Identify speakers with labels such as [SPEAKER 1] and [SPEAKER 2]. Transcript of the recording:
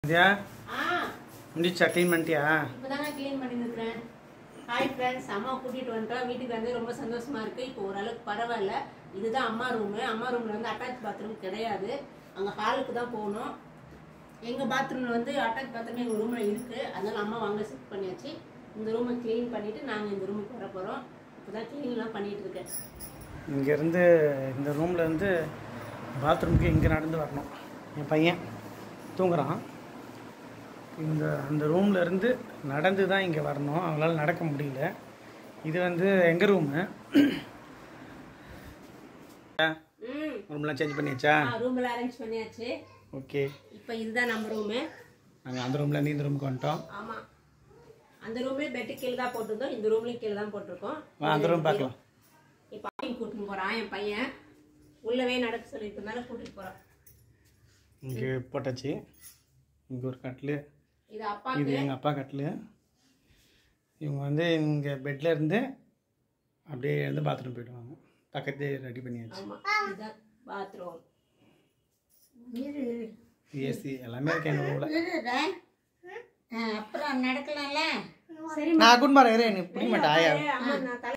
[SPEAKER 1] இதையா
[SPEAKER 2] ஆ
[SPEAKER 1] முடிச்சா க்ளீன் பண்ணிட்டியா
[SPEAKER 2] இப்போதாங்க க்ளீன் பண்ணி இருக்கிறேன் ஹாய் ஃப்ரெண்ட்ஸ் அம்மா கூட்டிட்டு வந்துட்டோம் வீட்டுக்கு வந்து ரொம்ப சந்தோஷமா இருக்கு இப்போ ஓரளவுக்கு பரவாயில்ல இதுதான் அம்மா ரூமு அம்மா ரூம்ல வந்து அட்டாச் பாத்ரூம் கிடையாது அங்க ஹாலுக்கு தான் போகணும் எங்க பாத்ரூம்ல வந்து அட்டாச் பாத்ரூம் எங்க ரூம்ல இருக்கு அதனால அம்மா வாங்க ஷிஃப்ட் பண்ணியாச்சு இந்த ரூமை க்ளீன் பண்ணிட்டு நாங்க இந்த ரூமுக்கு வர போறோம் இப்போதான் க்ளீன்லாம் பண்ணிட்டு இருக்கேன்
[SPEAKER 1] இங்கேருந்து இந்த ரூமில் இருந்து பாத்ரூமுக்கு இங்கே நடந்து வரணும் என் பையன் தூங்குறான் இந்த அந்த ரூமில் இருந்து நடந்து தான் இங்கே வரணும் அவங்களால நடக்க முடியல இது வந்து எங்கள் ரூமு
[SPEAKER 2] ம்
[SPEAKER 1] ரூம்லாம் சேஞ்ச் பண்ணியாச்சா
[SPEAKER 2] ரூம்ல அரேஞ்ச் பண்ணியாச்சு
[SPEAKER 1] ஓகே
[SPEAKER 2] இப்போ இதுதான் நம்ம ரூமு
[SPEAKER 1] நாங்கள் அந்த ரூமில் இருந்து இந்த ரூமுக்கு வந்துட்டோம்
[SPEAKER 2] ஆமா அந்த ரூம்லயும் பெட்டு கீழே தான் போட்டிருந்தோம் இந்த ரூம்லயும் கீழே தான் போட்டிருக்கோம்
[SPEAKER 1] வா அந்த ரூம் பார்க்கலாம்
[SPEAKER 2] இப்போ ஆயின் கூட்டிட்டு போறான் என் பையன் உள்ளவே நடக்க சொல்லியிருக்கனால கூட்டிட்டு போறான்
[SPEAKER 1] இங்கே போட்டாச்சு இங்கே ஒரு கட்டில்
[SPEAKER 2] இது அப்பா
[SPEAKER 1] இது எங்கள் அப்பா கட்டில் இவங்க வந்து இங்கே பெட்டில் இருந்து அப்படியே இருந்து பாத்ரூம் போயிடுவாங்க பக்கத்தே ரெடி பண்ணியாச்சு
[SPEAKER 2] ஆமா இதுதான் பாத்ரூம்
[SPEAKER 1] ஏசி எல்லாமே இருக்கு எங்கள் ரூமில்
[SPEAKER 3] அப்புறம் நடக்கலாம்ல
[SPEAKER 1] நான் குட் மாறேன் எனக்கு பிடிக்க மாட்டேன் ஆயா
[SPEAKER 2] அம்மா நான் தலை